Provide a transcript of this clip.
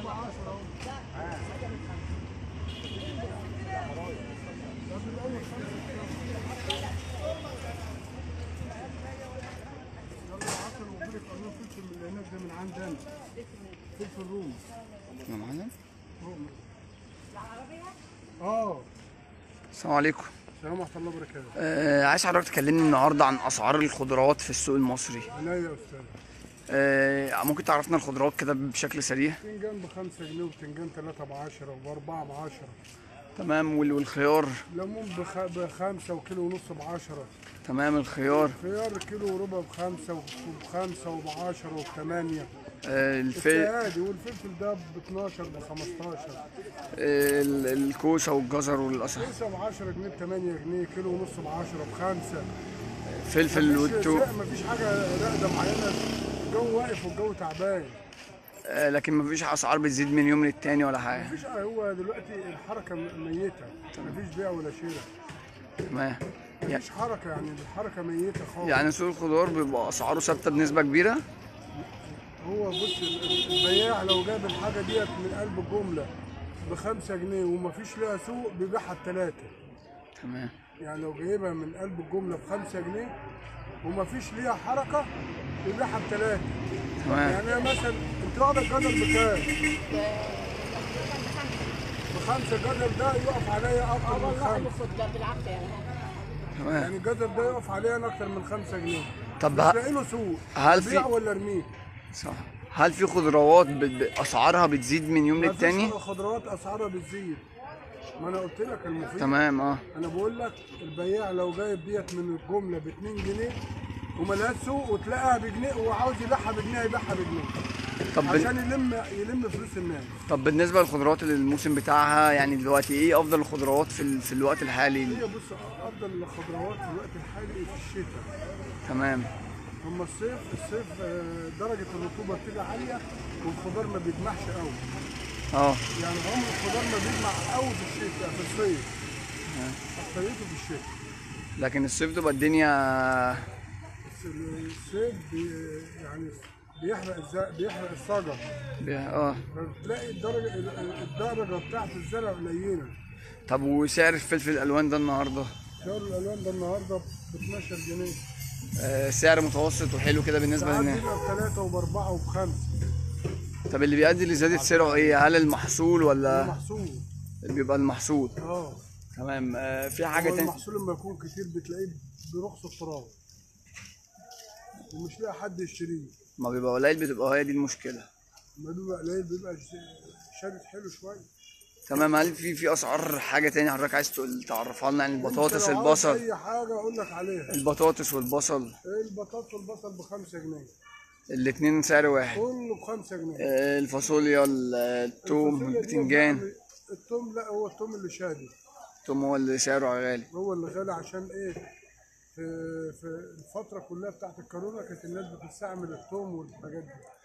فلفل من هناك ده من عندنا فلفل رومي يا معلم رومي اه السلام عليكم السلام ورحمه الله وبركاته آه عايز حضرتك تكلمني النهارده عن اسعار الخضروات في السوق المصري عينيا يا استاذ آه ممكن تعرفنا الخضروات كده بشكل سريع بتنجان ب 5 جنيه وبتنجان 3 ب 10 وب 4 ب 10 تمام وال- والخيار ليمون ب 5 وكيلو ونص ب 10 تمام الخيار خيار كيلو وربع بخمسة وب 5 وب 10 وب 8 آه الفي عادي والفلفل ده ب 12 ب 15 آه ال- الكوسه والجزر والقصب لسه ب 10 جنيه ب 8 جنيه كيلو ونص ب 10 بخمسة فلفل والتوم مفيش حاجة راقدة معينة الجو واقف والجو تعبان آه لكن مفيش اسعار بتزيد من يوم للتاني ولا حاجه مفيش هو دلوقتي الحركة ميتة مفيش بيع ولا شراء تمام يعني مفيش حركة يعني الحركة ميتة خالص يعني سوق الخضار بيبقى اسعاره ثابته بنسبه كبيره هو بص البياع لو جاب الحاجة ديت من قلب الجملة بخمسة جنيه ومفيش لها سوق بيبيعها بتلاتة تمام يعني لو جايبها من قلب الجملة بخمسة جنيه ومفيش ليها حركة بيبيعها بتلاتة تمام يعني أنا مثلا انت واخد الجزر بكام؟ بخمسة الجزر ده يقف عليا أكتر من خمسة تمام يعني الجزر ده يقف عليا أنا أكتر من خمسة جنيه طب مش ه- لاقي له سوق هل في- بيع ولا ارميه؟ صح هل في خضروات ب- ب- اسعارها بتزيد من يوم مفيش للتاني خضروات أسعارها بتزيد ما أنا قلت لك المفيد تمام اه انا بقول لك البياع لو جايب ديت من الجمله ب 2 جنيه وملهاش سوق وتلاقيها بجنيه وعاوز يبيعها بجنيه يبيعها بجنيه طب بال... عشان يلم يلم فلوس الناس طب بالنسبه للخضروات اللي الموسم بتاعها يعني دلوقتي ايه افضل الخضروات في ال... في الوقت الحالي هي بص افضل الخضروات في الوقت الحالي في الشتاء تمام اما الصيف الصيف آه، درجه الرطوبه بتبقى عاليه والخضار ما بيجمعش قوي اه يعني عمر الخضار ما بيجمع قوي في الشتاء في الصيف اكتريته في الشتاء لكن الصيف تبقى الدنيا بس الصيف بي يعني بيحرق الز- بيحرق الشجر ب... اه فبتلاقي الدرجة الدرجة بتاعت الزرع قليلة طب وسعر الفلفل الالوان ده النهارده شهر الألوان ده النهاردة ب 12 جنيه آه سعر متوسط وحلو كده بالنسبه ساعات للناس بيبقى بثلاثة وبأربعة وبخمسة طب اللي بيؤدي لزياده سعره ايه هل المحصول ولا محصول بيبقى المحصول اه تمام آه في هو حاجه تانية المحصول لما يكون كتير بتلاقيه برخص التراب ومش لاقي حد يشتريه ما بيبقى قليل بتبقى هي دي المشكله لما بيبقى قليل بيبقى ش- شادد حلو شوية تمام هل في في اسعار حاجه تاني حضرتك عايز تقول تعرفها لنا عن البطاطس أنت لو عاوز البصل أي حاجة أقول لك عليها البطاطس والبصل البطاطا والبصل بخمسة جنيه الاتنين سعر واحد كله بخمسة جنيه آه، الفاصوليا ال- التوم الفاصوليا دي البتنجان يعني التوم لا هو التوم اللي شادد التوم هو اللي سعره غالي هو اللي غالي عشان ايه في في الفترة كلها بتاعت الكورونا كانت الناس بتستعمل التوم والحاجات دي